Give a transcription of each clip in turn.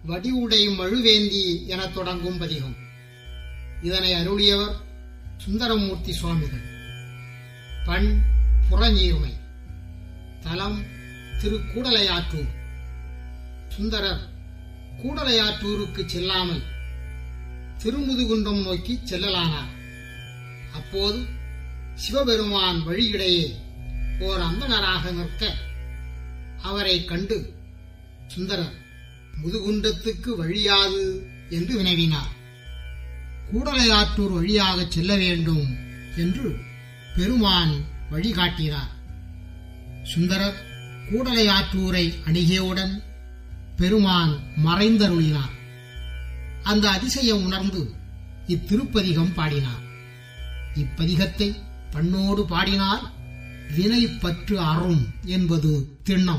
வடிவுடை மழுவேந்தி எனத் தொடங்கும் பதிகம் இதனை அருளியவர் சுந்தரமூர்த்தி சுவாமிகள் பண் புறநீர்மை தலம் திரு கூடலையாற்றூர் சுந்தரர் கூடலையாற்றூருக்கு செல்லாமல் திருமுதுகுன்றம் நோக்கி செல்லலானார் அப்போது சிவபெருமான் வழியிடையே ஓர் அந்தணராக நிற்க அவரை கண்டு சுந்தரர் முதுகுன்றத்துக்கு வழியாது என்று வினவினார் கூடலையாற்றூர் வழியாக செல்ல வேண்டும் என்று பெருமான் வழிகாட்டினார் சுந்தரர் கூடலையாற்றூரை அணுகியவுடன் பெருமான் மறைந்தருளினார் அந்த அதிசயம் உணர்ந்து இத்திருப்பதிகம் பாடினார் இப்பதிகத்தை பண்ணோடு பாடினால் வினை பற்று அறும் என்பது திண்ணம்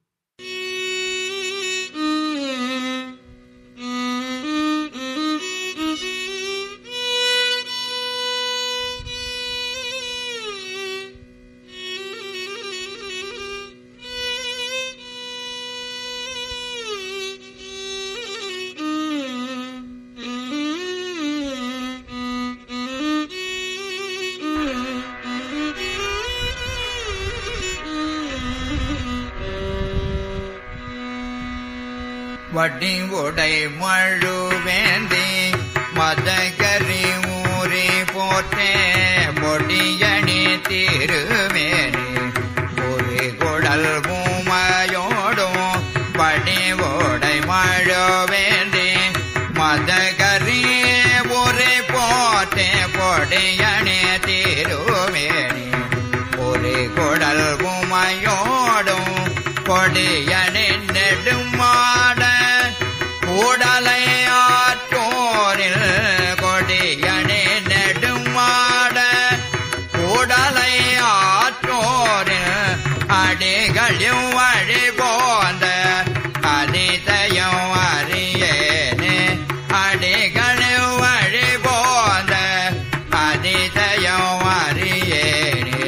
வடிவுடை மழுவேந்தி மதகரி ஊரே போற்றே பொடியணி திருமேனி ஒரு குடல் பூமையோடும் வடிவுடை மழுவேந்தி மதகரி ஊரே போற்றே பொடியணி திருமேனி ஒரு குடல் பூமையோடும் கொடியணி நெடுமாட கூடலை ஆற்றோரில் கொடியணி நெடுமாட கூடலை ஆற்றோரில் அடிகளியும் வழி போந்த அதிதயம் அறியேனே அடிகளியும் வழி போந்த அதிதயம் அறியேனே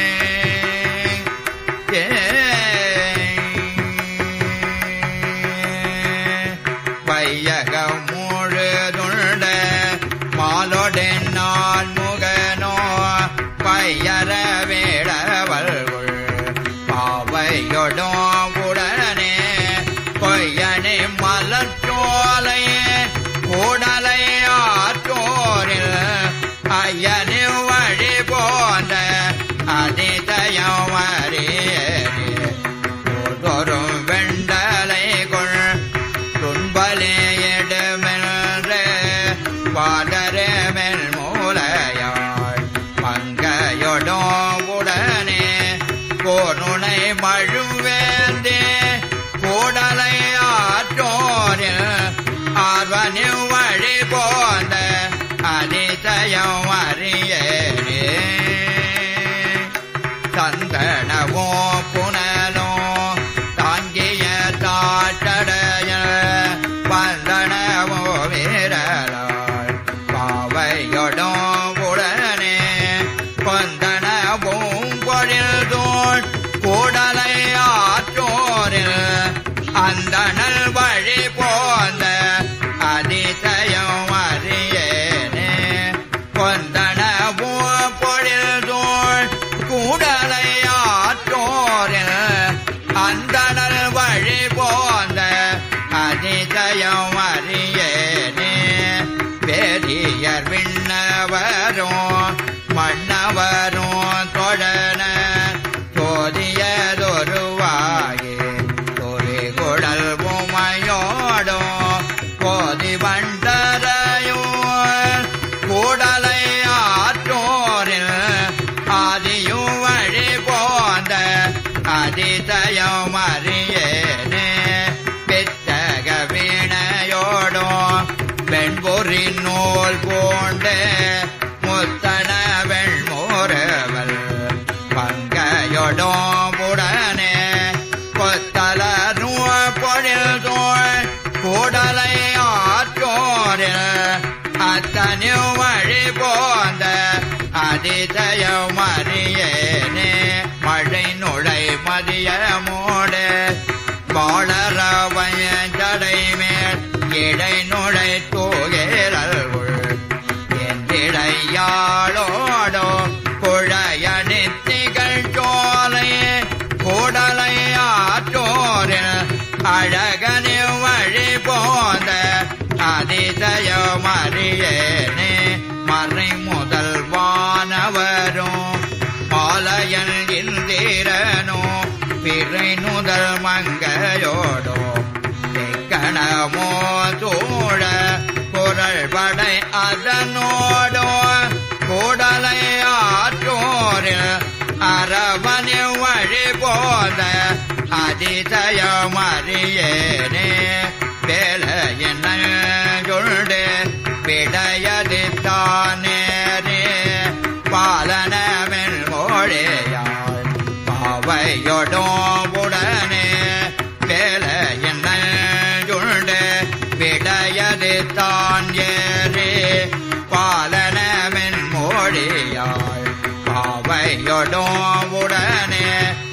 வையகம் முழுதுண்ட மாலோடன் நான் முகனோ பையர வேடவள்கள் பாவையொடும் உடனே பொய்யனே மலர்ச்சோலை கூடலை ஆற்றோரில் ஐயனே வழி போந்த அதிதயம் அறியேனே தோறும் வெண்டலை கொள் துன்பலே எடுமென்று பாடரே மெல் மூலையாள் மங்கையொடும் உடனே கோனுனை மழுவேந்தே கூடலை ஆற்றோரில் ஆர்வனில் வழி போந்த அதிசயம் அறியேனே சந்தனவோ புனலோ தாங்கிய தாட்டடைய பந்தனவோ வீரலாள் பாவையொடும் உடனே கொந்தனவும் பொழில் தோள் கூடலை ஆற்றோரில் அந்தணல் வழி போந்த அதிசயம் அறியேனே கொந்தனவும் பொழில் தோள் கூடலை ஆற்றோரில் அந்தணல் வழி போந்த அதிசயம் அறியேனே பெரியர் விண்ணவரும் மன்னவரும் தொடன சோதியதொருவாகி தொரி குடல் பொமையோடும் போதி வண்டரையும் கூடலை ஆற்றோரில் ஆதியும் வழி போந்த அதிசயம் அறியேனே பித்தக வீணையோடும் வெண்பொறி நூல் போண்டு முத்தன வெண்மோரவல் பங்கையொடும் உடனே கொத்தல பொழில் தோள் கூடலை ஆற்றோரில் அத்தனையும் வழி போந்த அதிசயம் அறியேனே மழை நுழை மதியமோடு வாழறவைய ஜடை மேல் அழகனே வழி போந்த அதிசயம் அறியேனே மறை முதல் வானவரும் மாலையன் இந்திரனோ பிறை நுதல் மங்கையோடோ கணமோ சூழ குரல் படை அதனோடோ கூடலை ஆற்றோரில் அரவணி வழி போத அதிசயம் அறியேனே வேலையின் சொல்டு விடையது தானேரே பாலனமில் மொழியாள் பாவையொடும் உடனே வேலையின் சொல்டு விடையது தான் ஏறே பாலனமின் மொழியாள் பாவையொடும் உடனே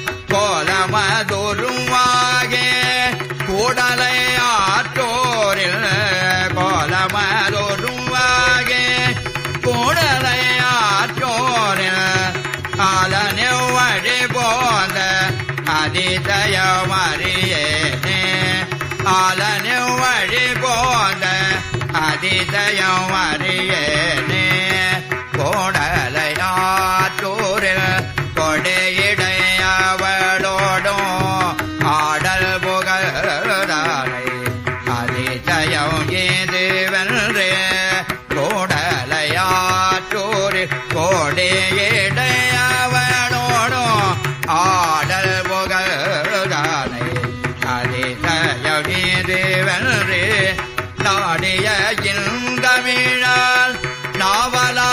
கோலமதுருவாகே கூடலை ஆற்றோரில் கோலமதுருவாகே கூடலை ஆற்றோரில் ஆலனே வழி போந்த அதிசயம் அறியேனே ஆலனே வழி போந்த அதிசயம் அறியேனே கோடலை ஆற்றோரில் கொடையிடையவளோடும் ஆடல் புகழானை அதிசயம் ஏது வென்றே கோடலையாற்றோரில் கோடையிடையவளோடும் ஆடல் புகழானை அதிசயம் ஏது வென்றே நாடிய இந்தமிழால் நாவலா